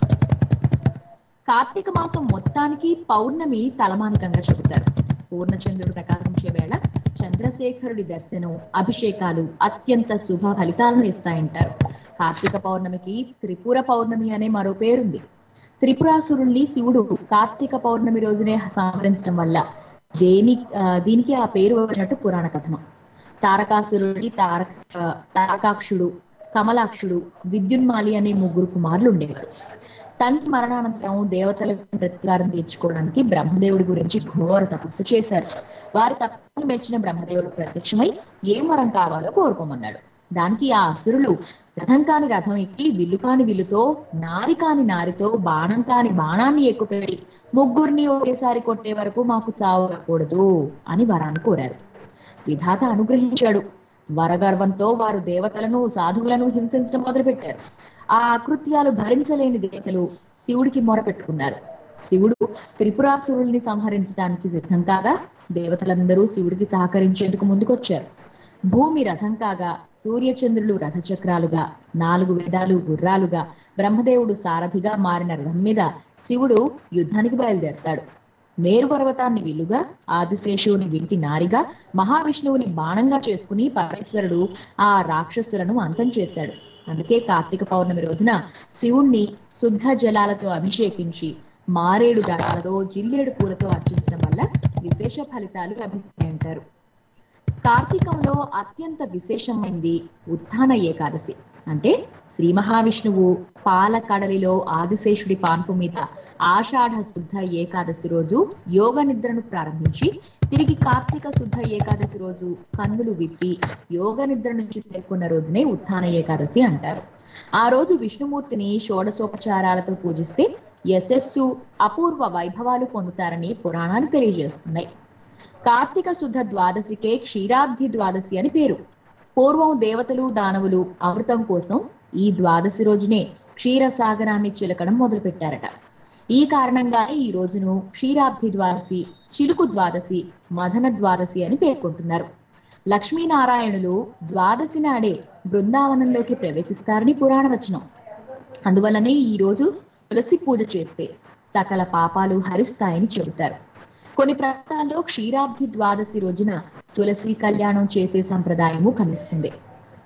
కార్తీక మాసం మొత్తానికి పౌర్ణమి తలమానికంగా చెబుతారు పూర్ణచంద్రుడు ప్రకాశించే వేళ చంద్రశేఖరుడి దర్శనం అభిషేకాలు అత్యంత శుభ ఫలితాలను ఇస్తాయంటారు కార్తీక పౌర్ణమికి త్రిపుర పౌర్ణమి అనే మరో పేరుంది త్రిపురాసురుల్ని శివుడు కార్తీక పౌర్ణమి రోజునే సంహరించడం వల్ల దేని ఆ, దీనికి ఆ పేరు వచ్చినట్టు పురాణ కథనం తారకాసురుడి తార ఆ, తారకాక్షుడు కమలాక్షుడు విద్యున్మాలి అనే ముగ్గురు కుమారులు ఉండేవారు తండ్రి మరణానంతరం దేవతల ప్రతీకారం తీర్చుకోవడానికి బ్రహ్మదేవుడి గురించి ఘోర తపస్సు చేశారు వారి తపస్సును మెచ్చిన బ్రహ్మదేవుడు ప్రత్యక్షమై ఏం వరం కావాలో కోరుకోమన్నాడు దానికి ఆ అసురులు రథం కాని రథం ఎక్కి విల్లు కాని విల్లుతో నారి కాని నారితో బాణం కాని బాణాన్ని ఎక్కుపెట్టి ముగ్గురిని ఒకేసారి కొట్టే వరకు మాకు చావు రాకూడదు అని వరాన్ని కోరారు విధాత అనుగ్రహించాడు వరగర్వంతో వారు దేవతలను సాధువులను హింసించడం మొదలుపెట్టారు ఆ అకృత్యాలు భరించలేని దేవతలు శివుడికి మొరపెట్టుకున్నారు శివుడు త్రిపురాసురుల్ని సంహరించడానికి సిద్ధం కాగా దేవతలందరూ శివుడికి సహకరించేందుకు ముందుకొచ్చారు భూమి రథం కాగా సూర్యచంద్రులు రథచక్రాలుగా నాలుగు వేదాలు గుర్రాలుగా బ్రహ్మదేవుడు సారథిగా మారిన రథం మీద శివుడు యుద్ధానికి బయలుదేరతాడు మేరు పర్వతాన్ని విల్లుగా ఆదిశేషువుని వింటి నారిగా మహావిష్ణువుని బాణంగా చేసుకుని పరమేశ్వరుడు ఆ రాక్షసులను అంతం చేశాడు అందుకే కార్తీక పౌర్ణమి రోజున శివుణ్ణి శుద్ధ జలాలతో అభిషేకించి మారేడు దళాలతో జిల్లేడు పూలతో అర్చించడం వల్ల విశేష ఫలితాలు లభిస్తాయంటారు కార్తీకంలో అత్యంత విశేషమైంది ఉత్థాన ఏకాదశి అంటే శ్రీ మహావిష్ణువు పాలకడలిలో ఆదిశేషుడి పాన్పు మీద ఆషాఢ శుద్ధ ఏకాదశి రోజు యోగ నిద్రను ప్రారంభించి తిరిగి కార్తీక శుద్ధ ఏకాదశి రోజు కన్నులు విప్పి యోగ నిద్ర నుంచి పేర్కొన్న రోజునే ఉత్థాన ఏకాదశి అంటారు ఆ రోజు విష్ణుమూర్తిని షోడశోపచారాలతో పూజిస్తే యశస్సు అపూర్వ వైభవాలు పొందుతారని పురాణాలు తెలియజేస్తున్నాయి కార్తీక శుద్ధ ద్వాదశికే క్షీరాబ్ది ద్వాదశి అని పేరు పూర్వం దేవతలు దానవులు అమృతం కోసం ఈ ద్వాదశి రోజునే క్షీరసాగరాన్ని చిలకడం మొదలుపెట్టారట ఈ కారణంగానే ఈ రోజును క్షీరాబ్ది ద్వాదశి చిలుకు ద్వాదశి మదన ద్వాదశి అని పేర్కొంటున్నారు లక్ష్మీనారాయణులు ద్వాదశి నాడే బృందావనంలోకి ప్రవేశిస్తారని పురాణ వచనం అందువల్లనే ఈ రోజు తులసి పూజ చేస్తే సకల పాపాలు హరిస్తాయని చెబుతారు కొన్ని ప్రాంతాల్లో క్షీరాబ్ది ద్వాదశి రోజున తులసి కళ్యాణం చేసే సంప్రదాయము కనిపిస్తుంది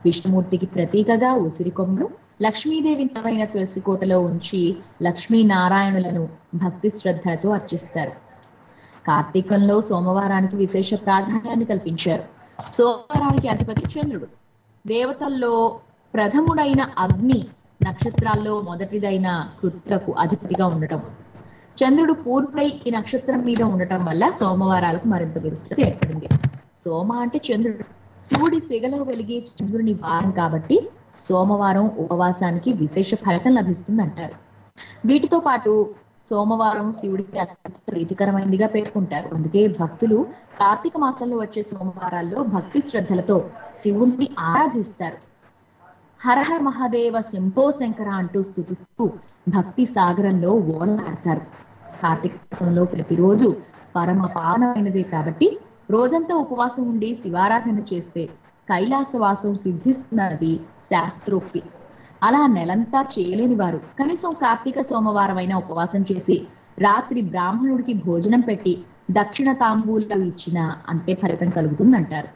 విష్ణుమూర్తికి ప్రతీకగా ఉసిరి కొమ్మలు లక్ష్మీదేవి తమైన తులసి కోటలో ఉంచి లక్ష్మీనారాయణులను భక్తి శ్రద్ధలతో అర్చిస్తారు కార్తీకంలో సోమవారానికి విశేష ప్రాధాన్యాన్ని కల్పించారు సోమవారానికి అధిపతి చంద్రుడు దేవతల్లో ప్రథముడైన అగ్ని నక్షత్రాల్లో మొదటిదైన కృత్కకు అధిపతిగా ఉండటం చంద్రుడు పూర్వుడై ఈ నక్షత్రం మీద ఉండటం వల్ల సోమవారాలకు మరింత విరుస్తత ఏర్పడింది సోమ అంటే చంద్రుడు శివుడి సిగలో వెలిగే చంద్రుని వారం కాబట్టి సోమవారం ఉపవాసానికి విశేష ఫలితం లభిస్తుందంటారు వీటితో పాటు సోమవారం శివుడికి అత్యంత ప్రీతికరమైనదిగా పేర్కొంటారు అందుకే భక్తులు కార్తీక మాసంలో వచ్చే సోమవారాల్లో భక్తి శ్రద్ధలతో శివుణ్ణి ఆరాధిస్తారు హరహర మహాదేవ శంభో శంకర అంటూ స్థుతిస్తూ భక్తి సాగరంలో ఓలలాడతారు కార్తీక మాసంలో ప్రతిరోజు పరమ పావనమైనదే కాబట్టి రోజంతా ఉపవాసం ఉండి శివారాధన చేస్తే కైలాసవాసం సిద్ధిస్తున్నది శాస్త్రోక్తి అలా నెలంతా చేయలేని వారు కనీసం కార్తీక సోమవారం అయినా ఉపవాసం చేసి రాత్రి బ్రాహ్మణుడికి భోజనం పెట్టి దక్షిణ తాంబూలం ఇచ్చిన అంటే ఫలితం కలుగుతుందంటారు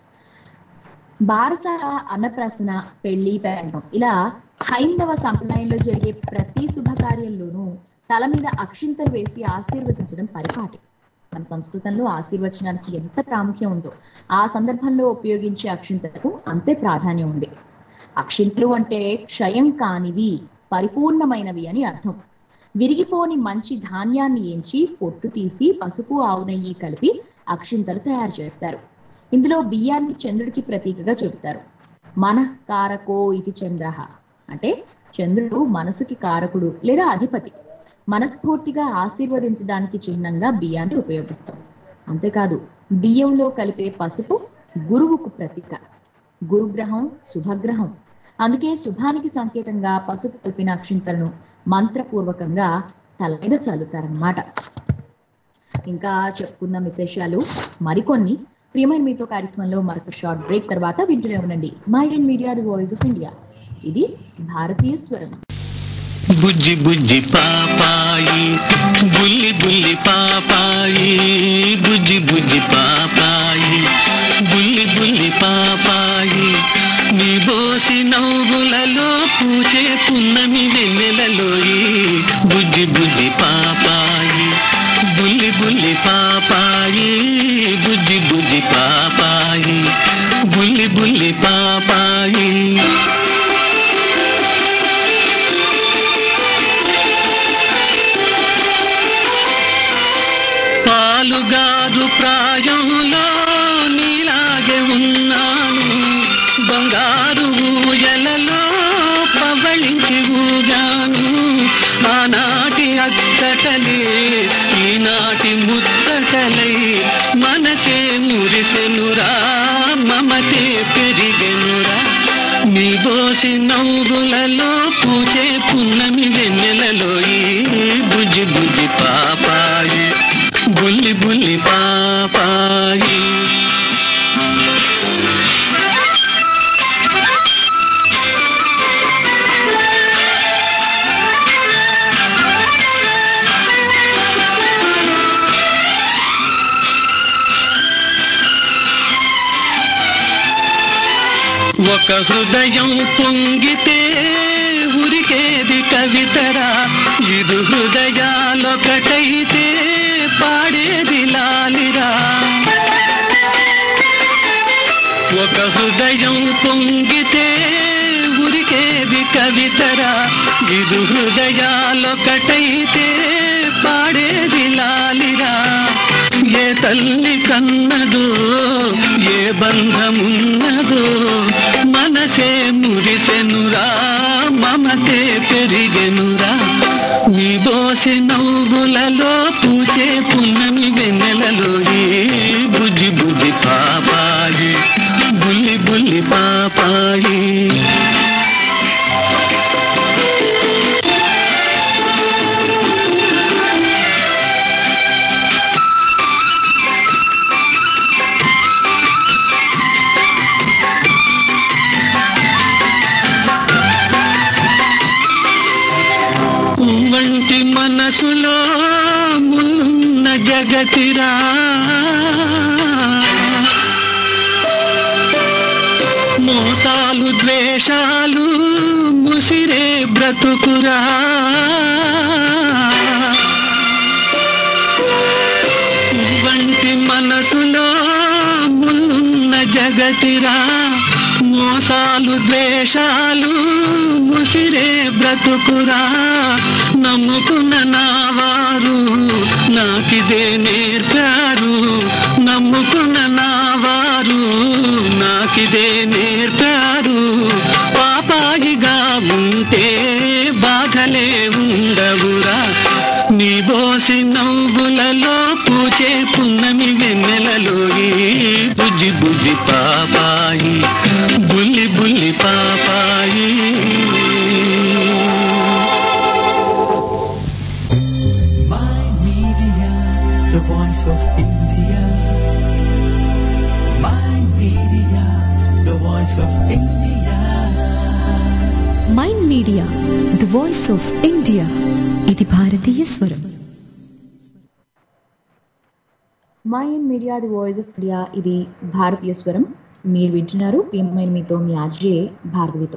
బారసాల అన్నప్రాసన పెళ్లి పేరంటం ఇలా హైందవ సంప్రదాయంలో జరిగే ప్రతి శుభకార్యంలోనూ తల మీద అక్షింతలు వేసి ఆశీర్వదించడం పరిపాటి మన సంస్కృతంలో ఆశీర్వచనానికి ఎంత ప్రాముఖ్యం ఉందో ఆ సందర్భంలో ఉపయోగించే అక్షింతలకు అంతే ప్రాధాన్యం ఉంది అక్షింతలు అంటే క్షయం కానివి పరిపూర్ణమైనవి అని అర్థం విరిగిపోని మంచి ధాన్యాన్ని ఎంచి పొట్టు తీసి పసుపు ఆవు నెయ్యి కలిపి అక్షింతలు తయారు చేస్తారు ఇందులో బియ్యాన్ని చంద్రుడికి ప్రతీకగా చెబుతారు మనఃకారకో ఇది చంద్ర అంటే చంద్రుడు మనసుకి కారకుడు లేదా అధిపతి మనస్ఫూర్తిగా ఆశీర్వదించడానికి చిహ్నంగా బియ్యాన్ని ఉపయోగిస్తాం అంతేకాదు బియ్యంలో కలిపే పసుపు గురువుకు ప్రతీక గురుగ్రహం శుభగ్రహం అందుకే శుభానికి సంకేతంగా పసుపు కలిపిన అక్షింతలను మంత్రపూర్వకంగా తల మీద చల్లుతారన్నమాట ఇంకా చెప్పుకున్న విశేషాలు మరికొన్ని ప్రియమైన మీతో కార్యక్రమంలో మరొక షార్ట్ బ్రేక్ తర్వాత వింటూనే ఉండండి Mind Media the voice of India ఇది భారతీయ స్వరం బుజ్జి బుజ్జి పాపాయి బుల్లి బుల్లి పాపాయి బుజ్జి బుజ్జి పాపాయి బుల్లి బుల్లి పాపాయి నీ బోసి నవ్వులలో పూచే పున్నమి వెన్నెలలోయి బుజ్జి బుజ్జి పాపాయి బుల్లి బుల్లి పాపాయి బుజ్జి బుజ్జి పాపాయి బుల్లి బుల్లి పాపాయి పాలుగారు ప్రాయంలో నీలాగే ఉన్నాను బంగారు ఊయలలో పవళించి ఊగాను ఆనాటి అచ్చటలే ఈనాటి ముచ్చటలై మనసే మురిసెనురా మమతే పెరిగెనురా నీ బోసి నవ్వులలో పూచే పున్నమి వెన్నెలలో ఈ బుజ్జి బుజ్జి పాపాయి బుల్లి బుల్లి పాపాయి ఒక హృదయం పొంగితే ఉరికేది కవితరా ఇరు హృదయాలొకటైతే పాడేది లాలిరా ఒక హృదయం పొంగితే ఉరికేది కవితరా ఇరు హృదయాలొకటైతే పాడేది లాలిరా ఏ తల్లి కన్నదో ఏ బంధమున్నదో మనసే మురిసెనురా మమతే పెరిగెనురా నీ బోసి నవ్వులలో పూచే పున్నమి వెన్నెలలో ఈ బుజ్జి బుజ్జి పాపాయి బుల్లి బుల్లి పాపాయి వంటి మనసులో మున్న జగతిరా మోసా మోసాలు ద్వేషాలు ముసిరే బ్రతుకురా వంటి మనసులో మున్న జగతిరా మోసాలు ద్వేషాలు ముసిరే బ్రతుకురా నమ్ముకున్న నా వారు నాకిదే నేర్పారు నమ్ముకున్న నా వారు నాకిదే నేర్పారు పాపాయిగా ఉంటే బాధలే ఉండవురా నీ బోసి నవ్వులలో పూచే పున్నమి వెన్నెలలో ఈ బుజ్జి బుజ్జి పాపాయి బుల్లి బుల్లి పాపాయి My media, the voice of India. My media, the voice of India. Mind Media the voice of India ఇది భారతీయ స్వరం Mind media the voice of India ఇది భారతీయ స్వరం మీరు వింటున్నారు ప్రియమైన మీతో మీ ఆర్జే భార్గవితో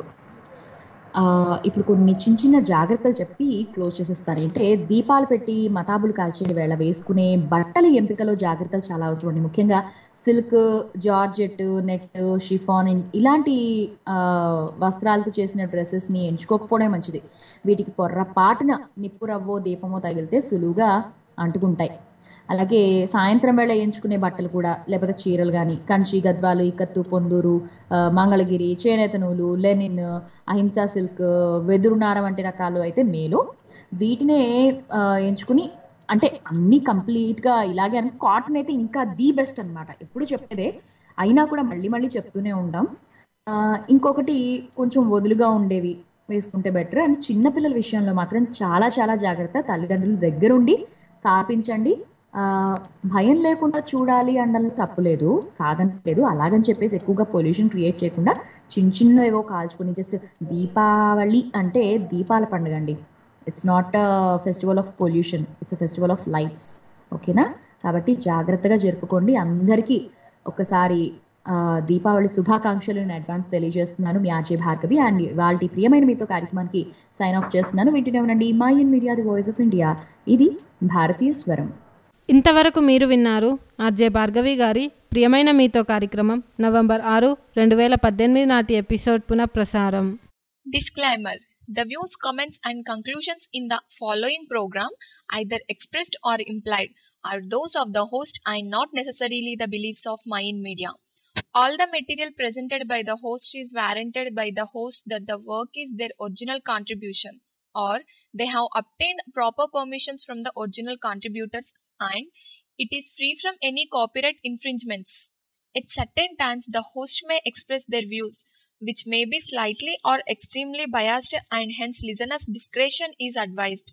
ఆ, ఇప్పుడు కొన్ని చిన్న చిన్న జాగ్రత్తలు చెప్పి క్లోజ్ చేసేస్తాను అంటే దీపాలు పెట్టి మతాబులు కాల్చే వేళ వేసుకునే బట్టల ఎంపికలో జాగ్రత్తలు చాలా అవసరం అండి ముఖ్యంగా సిల్క్ జార్జెట్ నెట్ షిఫాన్ ఇలాంటి ఆ, వస్త్రాలతో చేసిన డ్రెస్సెస్ ని ఎంచుకోకపోవడం మంచిది వీటికి పొర్రపాటున నిప్పు రవ్వో దీపమో తగిలితే సులువుగా అంటుకుంటాయి అలాగే సాయంత్రం వేళ ఎంచుకునే బట్టలు కూడా లేకపోతే చీరలు కానీ కంచి గద్వాలు ఇక్కత్తు పొందూరు ఆ, మంగళగిరి చేనేత నూలు లెనిన్ అహింసా సిల్క్ వెదురునార వంటి రకాలు అయితే మేలు వీటినే ఆ, ఎంచుకుని అంటే అన్ని కంప్లీట్ గా ఇలాగే అని కాటన్ అయితే ఇంకా ది బెస్ట్ అన్నమాట ఎప్పుడు చెప్పేదే అయినా కూడా మళ్ళీ మళ్ళీ చెప్తూనే ఉంటాం ఆ, ఇంకొకటి కొంచెం వదులుగా ఉండేవి వేసుకుంటే బెటర్ అండ్ చిన్నపిల్లల విషయంలో మాత్రం చాలా చాలా జాగ్రత్త తల్లిదండ్రులు దగ్గరుండి తాపించండి ఆ, భయం లేకుండా చూడాలి అనడం తప్పులేదు కాదనలేదు అలాగని చెప్పేసి ఎక్కువగా పొల్యూషన్ క్రియేట్ చేయకుండా చిన్న చిన్న ఏవో కాల్చుకుని జస్ట్ దీపావళి అంటే దీపాల పండుగ అండి it's not festival of pollution it's festival of lights ఓకేనా కాబట్టి జాగ్రత్తగా జరుపుకోండి అందరికీ ఒకసారి ఆ, దీపావళి శుభాకాంక్షలు నేను అడ్వాన్స్ తెలియజేస్తున్నాను మీ ఆర్జే భార్గవి అండ్ వాళ్ళ ప్రియమైన మీతో కార్యక్రమానికి సైన్ ఆఫ్ చేస్తున్నాను వింటూనే ఉండండి Mind media the voice of India ఇది భారతీయ స్వరం ఇంతవరకు మీరు విన్నారు ఆర్జే భార్గవి గారి ప్రియమైన మీతో కార్యక్రమం నవంబర్ ఆరు రెండు వేల పద్దెనిమిది నాటి ఎపిసోడ్ పునఃప్రసారం Disclaimer The views, comments, and conclusions in the following program, either expressed or implied, are those of the host and not necessarily the beliefs of Mayan Media. All the material presented by the host is warranted by the host that the work is their original contribution or they have obtained proper permissions from the original contributors and it is free from any copyright infringements. At certain times, the host may express their views, which may be slightly or extremely biased, and hence listeners' discretion is advised.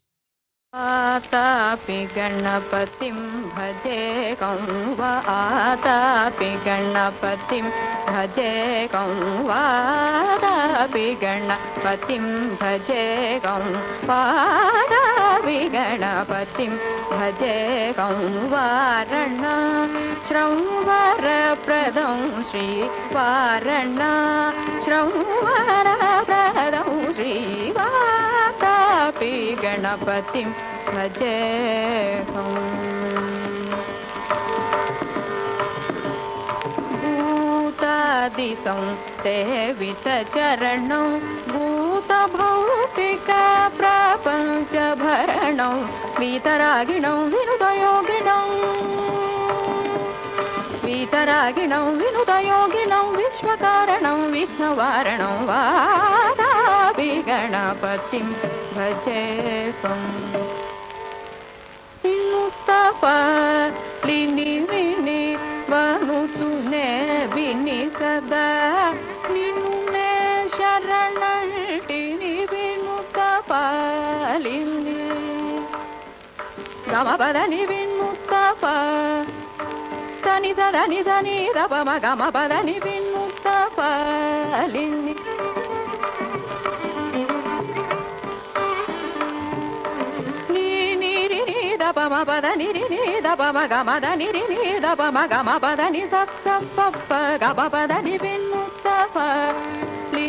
आतापि गणपतिं भजे कं वा आतापि गणपतिं भजे कं वादापि गणपतिं भजे कं वादापि गणपतिं भजे कं वारणा श्रंवरप्रदं श्रीवारणा श्रंवरप्रदं श्रीवातापि गणपतिं भजे भूतादिसं सेवितचरणं भूतभौतिका प्रपञ्चभरणं वीतरागिणं विनुतयोगिणं वीतरागिणं विनुतयोगिनं विश्वकारणं विघ्नवारणं वादापि गणपतिं भजे लिनि विनि वनुसुने विनि सदा निन्ने शरणटिनि विनुतपालिनि गमपदनि विन्मुत्तप तनि तदनि దని దపమ గమ పదని విన్ముక్తపాలిని నీ నిరి ని దపమ పదని రి ని దపమ గమ దని రి ని దపమ గమ పదని సప్ప గమ పదని విన్ముక్తపాలి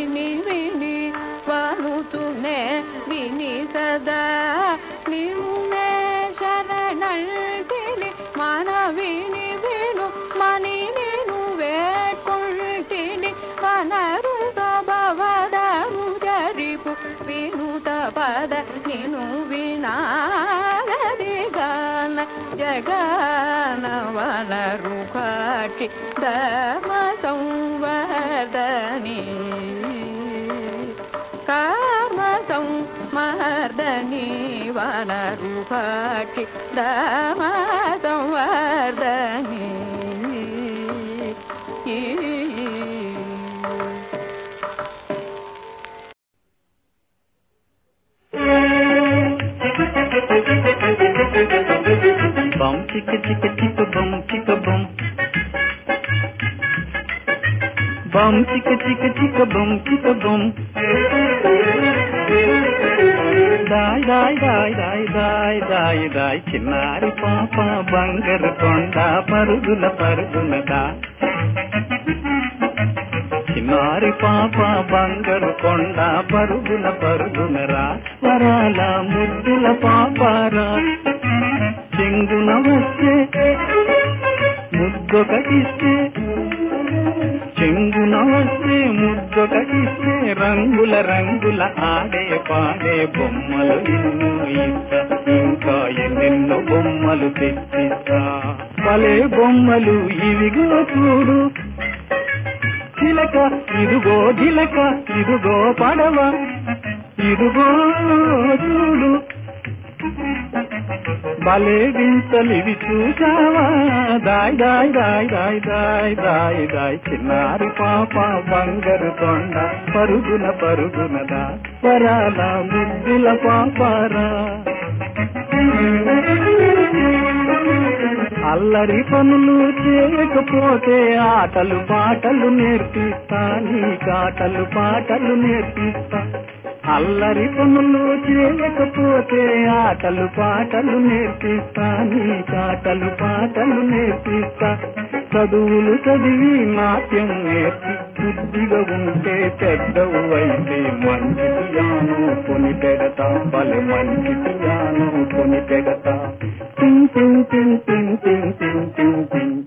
ನುಡಿಸುನೆ ವಿನಿಸದ ನಿನ್ನೆ ಶರಣಳ್ತಿನಿ ಮನವಿನಿ ವಿನು ಮನಿ ನೀನು వేట్కొల్టిని వనరుత భవదము జరిపు వినుత పద నిను వినాగది గాన జగన వనరు కాటి ధర్మ సంవర్ధని కర్మ సంవర్ధని వనరు కాటి ధర్మ సంవర్ధని Bum chicka chicka chicka bum chicka bum. Bum chicka chicka chicka bum chicka bum. దాయ్ దాయ్ దాయ్ దాయ్ దాయ్ దాయ్ దాయ్ చిన్నారి పాప బంగారు కొండ పరుగుల పరుగున దా చిన్నారి పాప బంగారు కొండ పరుగుల పరుగున రా వరాల ముద్దుల పాపారా చెంగున వస్తే ముద్దొకటిస్తే చెంగున వస్తే ముద్దొకటిస్తే రంగుల రంగుల ఆడే పాడే బొమ్మలు ఎన్నో ఇస్తా ఇంకా ఎన్నెన్నో బొమ్మలు తెచ్చిస్తా భలే బొమ్మలు ఇవిగో చూడు చిలక ఇదిగో జిలక ఇదిగో పడవ ఇదిగో చూడు భలే వింతలివి చూసావా దాయ్ దాయ్ దాయ్ దాయ్ దాయ్ దాయ్ దాయ్ చిన్నారి పాప బంగారు కొండ పరుగున పరుగునదా వరాల ముద్దుల పాపారా అల్లరి పనులు చేయకపోతే ఆటలు పాటలు నేర్పిస్తా నీ కాటలు పాటలు నేర్పిస్తా అల్లరి పనులు చేయకపోతే ఆటలు పాటలు నేర్పిస్తా నీ కాటలు పాటలు నేర్పిస్తా చదువులు చదివి నాట్యం నేర్పి బుద్ధిగా ఉంటే పెద్దవు అయితే మంచి పియాను కొని పెడతా భలే మంచి పియాను కొని పెడతా టింగ్ టింగ్ టింగ్ టింగ్ టింగ్ టింగ్ టింగ్ టింగ్